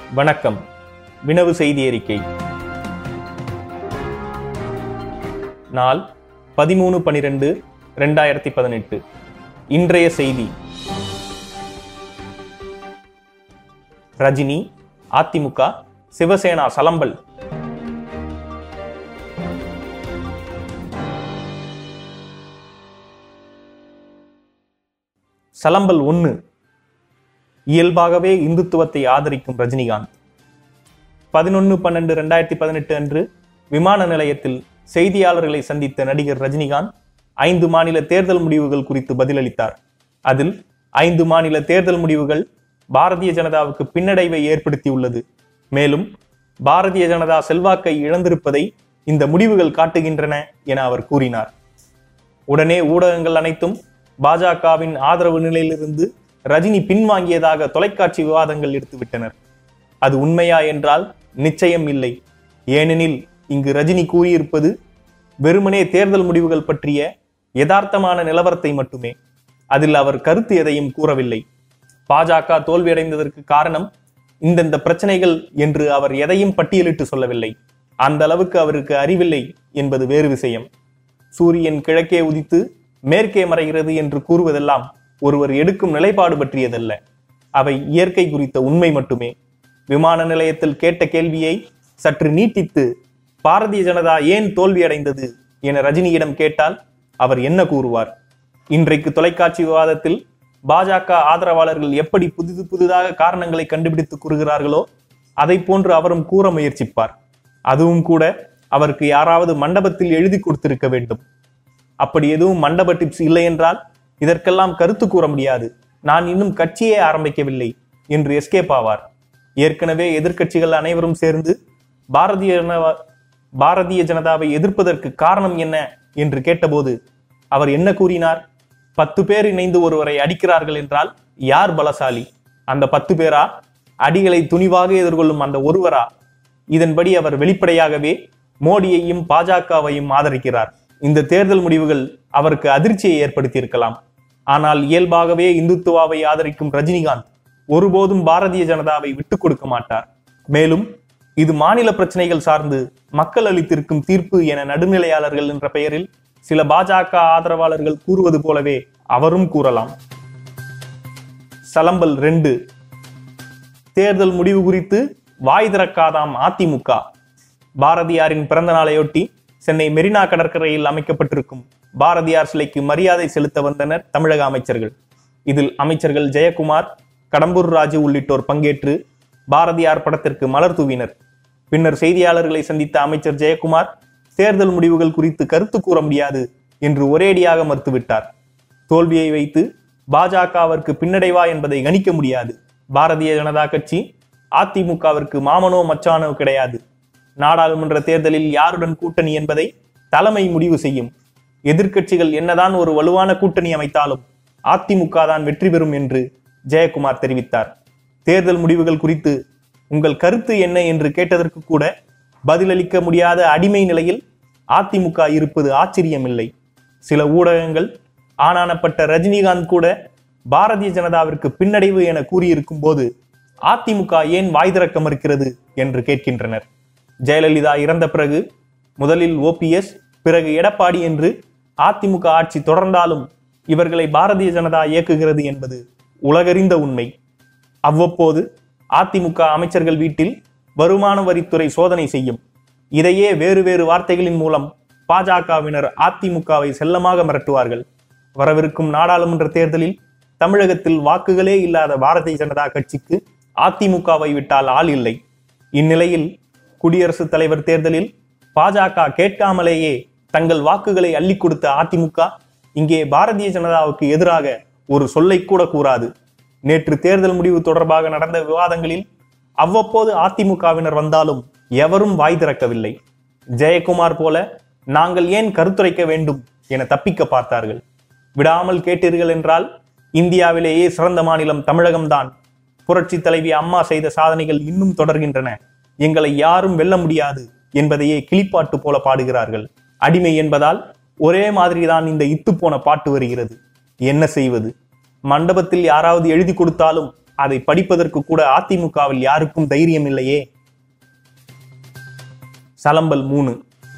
வணக்கம் வினவு செய்தி அறிக்கை நாள் பதிமூணு பனிரெண்டு ரெண்டாயிரத்தி பதினெட்டு இன்றைய செய்தி ரஜினி அதிமுக சிவசேனா சலம்பல் சலம்பல் ஒன்று இயல்பாகவே இந்துத்துவத்தை ஆதரிக்கும் ரஜினிகாந்த் பதினொன்று பன்னெண்டு ரெண்டாயிரத்தி பதினெட்டு அன்று விமான நிலையத்தில் செய்தியாளர்களை சந்தித்த நடிகர் ரஜினிகாந்த் ஐந்து மாநில தேர்தல் முடிவுகள் குறித்து பதிலளித்தார் அதில் ஐந்து மாநில தேர்தல் முடிவுகள் பாரதிய ஜனதாவுக்கு பின்னடைவை ஏற்படுத்தியுள்ளது மேலும் பாரதிய ஜனதா செல்வாக்கை இழந்திருப்பதை இந்த முடிவுகள் காட்டுகின்றன என அவர் கூறினார் உடனே ஊடகங்கள் அனைத்தும் பாஜகவின் ஆதரவு நிலையிலிருந்து ரஜினி பின்வாங்கியதாக தொலைக்காட்சி விவாதங்கள் எடுத்துவிட்டனர் அது உண்மையா என்றால் நிச்சயம் இல்லை ஏனெனில் இங்கு ரஜினி கூறியிருப்பது வெறுமனே தேர்தல் முடிவுகள் பற்றிய யதார்த்தமான நிலவரத்தை மட்டுமே அதில் அவர் கருத்து எதையும் கூறவில்லை பாஜக தோல்வியடைந்ததற்கு காரணம் இந்தந்த பிரச்சனைகள் என்று அவர் எதையும் பட்டியலிட்டு சொல்லவில்லை அந்த அளவுக்கு அவருக்கு அறிவில்லை என்பது வேறு விஷயம் சூரியன் கிழக்கே உதித்து மேற்கே மறைகிறது என்று கூறுவதெல்லாம் ஒருவர் எடுக்கும் நிலைப்பாடு பற்றியதல்ல அவை இயற்கை குறித்த உண்மை மட்டுமே விமான நிலையத்தில் கேட்ட கேள்வியை சற்று நீட்டித்து பாரதிய ஜனதா ஏன் தோல்வியடைந்தது என ரஜினியிடம் கேட்டால் அவர் என்ன கூறுவார் இன்றைக்கு தொலைக்காட்சி விவாதத்தில் பாஜக ஆதரவாளர்கள் எப்படி புதிது புதிதாக காரணங்களை கண்டுபிடித்து கூறுகிறார்களோ அதை போன்று அவரும் கூற முயற்சிப்பார் அதுவும் கூட அவருக்கு யாராவது மண்டபத்தில் எழுதி கொடுத்திருக்க வேண்டும் அப்படி எதுவும் மண்டப டிப்ஸ் இல்லை என்றால் இதற்கெல்லாம் கருத்து கூற முடியாது நான் இன்னும் கட்சியே ஆரம்பிக்கவில்லை என்று எஸ்கேப் ஆவார் ஏற்கனவே எதிர்க்கட்சிகள் அனைவரும் சேர்ந்து பாரதிய ஜனதா பாரதிய ஜனதாவை எதிர்ப்பதற்கு காரணம் என்ன என்று கேட்டபோது அவர் என்ன கூறினார் பத்து பேர் இணைந்து ஒருவரை அடிக்கிறார்கள் என்றால் யார் பலசாலி அந்த பத்து பேரா அடிகளை துணிவாக எதிர்கொள்ளும் அந்த ஒருவரா இதன்படி அவர் வெளிப்படையாகவே மோடியையும் பாஜகவையும் ஆதரிக்கிறார் இந்த தேர்தல் முடிவுகள் அவருக்கு அதிர்ச்சியை ஏற்படுத்தியிருக்கலாம் ஆனால் இயல்பாகவே இந்துத்துவாவை ஆதரிக்கும் ரஜினிகாந்த் ஒருபோதும் பாரதிய ஜனதாவை விட்டுக் கொடுக்க மாட்டார் மேலும் இது மாநில பிரச்சனைகள் சார்ந்து மக்கள் அளித்திருக்கும் தீர்ப்பு என நடுநிலையாளர்கள் என்ற பெயரில் சில பாஜக ஆதரவாளர்கள் கூறுவது போலவே அவரும் கூறலாம் சலம்பல் ரெண்டு தேர்தல் முடிவு குறித்து வாய் திறக்காதாம் அதிமுக பாரதியாரின் பிறந்த நாளையொட்டி சென்னை மெரினா கடற்கரையில் அமைக்கப்பட்டிருக்கும் பாரதியார் சிலைக்கு மரியாதை செலுத்த வந்தனர் தமிழக அமைச்சர்கள் இதில் அமைச்சர்கள் ஜெயக்குமார் கடம்பூர் ராஜு உள்ளிட்டோர் பங்கேற்று பாரதியார் படத்திற்கு மலர் தூவினர் பின்னர் செய்தியாளர்களை சந்தித்த அமைச்சர் ஜெயக்குமார் தேர்தல் முடிவுகள் குறித்து கருத்து கூற முடியாது என்று ஒரேடியாக மறுத்துவிட்டார் தோல்வியை வைத்து பாஜகவிற்கு பின்னடைவா என்பதை கணிக்க முடியாது பாரதிய ஜனதா கட்சி அதிமுகவிற்கு மாமனோ மச்சானோ கிடையாது நாடாளுமன்ற தேர்தலில் யாருடன் கூட்டணி என்பதை தலைமை முடிவு செய்யும் எதிர்க்கட்சிகள் என்னதான் ஒரு வலுவான கூட்டணி அமைத்தாலும் அதிமுக தான் வெற்றி பெறும் என்று ஜெயக்குமார் தெரிவித்தார் தேர்தல் முடிவுகள் குறித்து உங்கள் கருத்து என்ன என்று கேட்டதற்கு கூட பதிலளிக்க முடியாத அடிமை நிலையில் அதிமுக இருப்பது ஆச்சரியமில்லை சில ஊடகங்கள் ஆனானப்பட்ட ரஜினிகாந்த் கூட பாரதிய ஜனதாவிற்கு பின்னடைவு என கூறியிருக்கும் போது அதிமுக ஏன் வாய் திறக்க மறுக்கிறது என்று கேட்கின்றனர் ஜெயலலிதா இறந்த பிறகு முதலில் ஓபிஎஸ் பிறகு எடப்பாடி என்று அதிமுக ஆட்சி தொடர்ந்தாலும் இவர்களை பாரதிய ஜனதா இயக்குகிறது என்பது உலகறிந்த உண்மை அவ்வப்போது அதிமுக அமைச்சர்கள் வீட்டில் வருமான வரித்துறை சோதனை செய்யும் இதையே வேறு வேறு வார்த்தைகளின் மூலம் பாஜகவினர் அதிமுகவை செல்லமாக மிரட்டுவார்கள் வரவிருக்கும் நாடாளுமன்ற தேர்தலில் தமிழகத்தில் வாக்குகளே இல்லாத பாரதிய ஜனதா கட்சிக்கு அதிமுகவை விட்டால் ஆள் இல்லை இந்நிலையில் குடியரசுத் தலைவர் தேர்தலில் பாஜக கேட்காமலேயே தங்கள் வாக்குகளை அள்ளி கொடுத்த அதிமுக இங்கே பாரதிய ஜனதாவுக்கு எதிராக ஒரு சொல்லை கூட கூறாது நேற்று தேர்தல் முடிவு தொடர்பாக நடந்த விவாதங்களில் அவ்வப்போது அதிமுகவினர் வந்தாலும் எவரும் வாய் திறக்கவில்லை ஜெயக்குமார் போல நாங்கள் ஏன் கருத்துரைக்க வேண்டும் என தப்பிக்க பார்த்தார்கள் விடாமல் கேட்டீர்கள் என்றால் இந்தியாவிலேயே சிறந்த மாநிலம் தமிழகம்தான் புரட்சி தலைவி அம்மா செய்த சாதனைகள் இன்னும் தொடர்கின்றன எங்களை யாரும் வெல்ல முடியாது என்பதையே கிளிப்பாட்டு போல பாடுகிறார்கள் அடிமை என்பதால் ஒரே மாதிரிதான் இந்த இத்து போன பாட்டு வருகிறது என்ன செய்வது மண்டபத்தில் யாராவது எழுதி கொடுத்தாலும் அதை படிப்பதற்கு கூட அதிமுகவில் யாருக்கும் தைரியம் இல்லையே சலம்பல் மூணு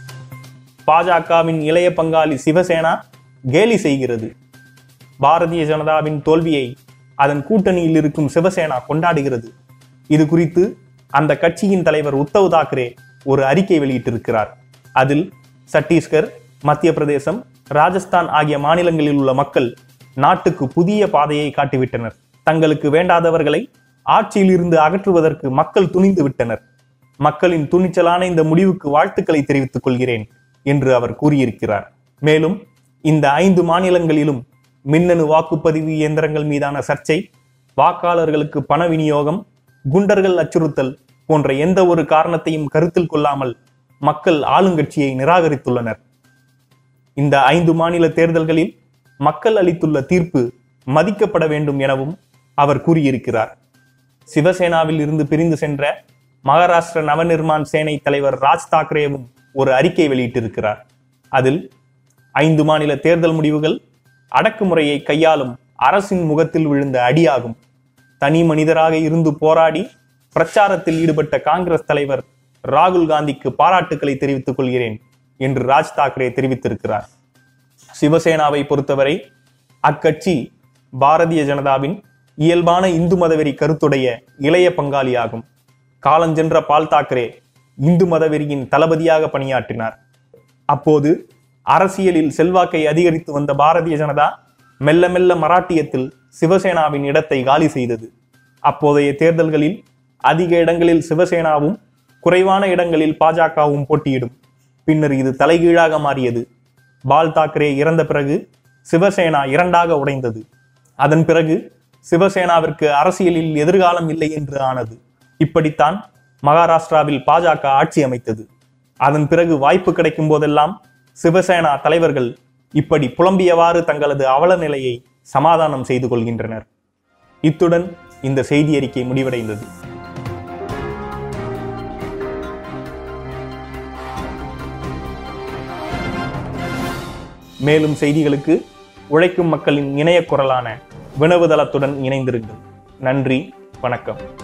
பாஜகவின் இளைய பங்காளி சிவசேனா கேலி செய்கிறது பாரதிய ஜனதாவின் தோல்வியை அதன் கூட்டணியில் இருக்கும் சிவசேனா கொண்டாடுகிறது இது குறித்து அந்த கட்சியின் தலைவர் உத்தவ் தாக்கரே ஒரு அறிக்கை வெளியிட்டிருக்கிறார் அதில் சத்தீஸ்கர் மத்திய பிரதேசம் ராஜஸ்தான் ஆகிய மாநிலங்களில் உள்ள மக்கள் நாட்டுக்கு புதிய பாதையை காட்டிவிட்டனர் தங்களுக்கு வேண்டாதவர்களை ஆட்சியில் இருந்து அகற்றுவதற்கு மக்கள் துணிந்து விட்டனர் மக்களின் துணிச்சலான இந்த முடிவுக்கு வாழ்த்துக்களை தெரிவித்துக் கொள்கிறேன் என்று அவர் கூறியிருக்கிறார் மேலும் இந்த ஐந்து மாநிலங்களிலும் மின்னணு வாக்குப்பதிவு இயந்திரங்கள் மீதான சர்ச்சை வாக்காளர்களுக்கு பண விநியோகம் குண்டர்கள் அச்சுறுத்தல் போன்ற எந்த ஒரு காரணத்தையும் கருத்தில் கொள்ளாமல் மக்கள் ஆளுங்கட்சியை நிராகரித்துள்ளனர் இந்த ஐந்து மாநில தேர்தல்களில் மக்கள் அளித்துள்ள தீர்ப்பு மதிக்கப்பட வேண்டும் எனவும் அவர் கூறியிருக்கிறார் சிவசேனாவில் இருந்து பிரிந்து சென்ற மகாராஷ்டிர நவநிர்மாண் சேனை தலைவர் ராஜ் தாக்கரேவும் ஒரு அறிக்கை வெளியிட்டிருக்கிறார் அதில் ஐந்து மாநில தேர்தல் முடிவுகள் அடக்குமுறையை கையாளும் அரசின் முகத்தில் விழுந்த அடியாகும் தனி மனிதராக இருந்து போராடி பிரச்சாரத்தில் ஈடுபட்ட காங்கிரஸ் தலைவர் ராகுல் காந்திக்கு பாராட்டுக்களை தெரிவித்துக் கொள்கிறேன் என்று ராஜ் தாக்கரே தெரிவித்திருக்கிறார் சிவசேனாவை பொறுத்தவரை அக்கட்சி பாரதிய ஜனதாவின் இயல்பான இந்து மதவெறி கருத்துடைய இளைய பங்காளியாகும் காலஞ்சென்ற பால் தாக்கரே இந்து மதவெறியின் தளபதியாக பணியாற்றினார் அப்போது அரசியலில் செல்வாக்கை அதிகரித்து வந்த பாரதிய ஜனதா மெல்ல மெல்ல மராட்டியத்தில் சிவசேனாவின் இடத்தை காலி செய்தது அப்போதைய தேர்தல்களில் அதிக இடங்களில் சிவசேனாவும் குறைவான இடங்களில் பாஜகவும் போட்டியிடும் பின்னர் இது தலைகீழாக மாறியது பால் தாக்கரே இறந்த பிறகு சிவசேனா இரண்டாக உடைந்தது அதன் பிறகு சிவசேனாவிற்கு அரசியலில் எதிர்காலம் இல்லை என்று ஆனது இப்படித்தான் மகாராஷ்டிராவில் பாஜக ஆட்சி அமைத்தது அதன் பிறகு வாய்ப்பு கிடைக்கும் போதெல்லாம் சிவசேனா தலைவர்கள் இப்படி புலம்பியவாறு தங்களது அவல நிலையை சமாதானம் செய்து கொள்கின்றனர் இத்துடன் இந்த செய்தி அறிக்கை முடிவடைந்தது மேலும் செய்திகளுக்கு உழைக்கும் மக்களின் இணைய குரலான வினவுதளத்துடன் இணைந்திருங்கள் நன்றி வணக்கம்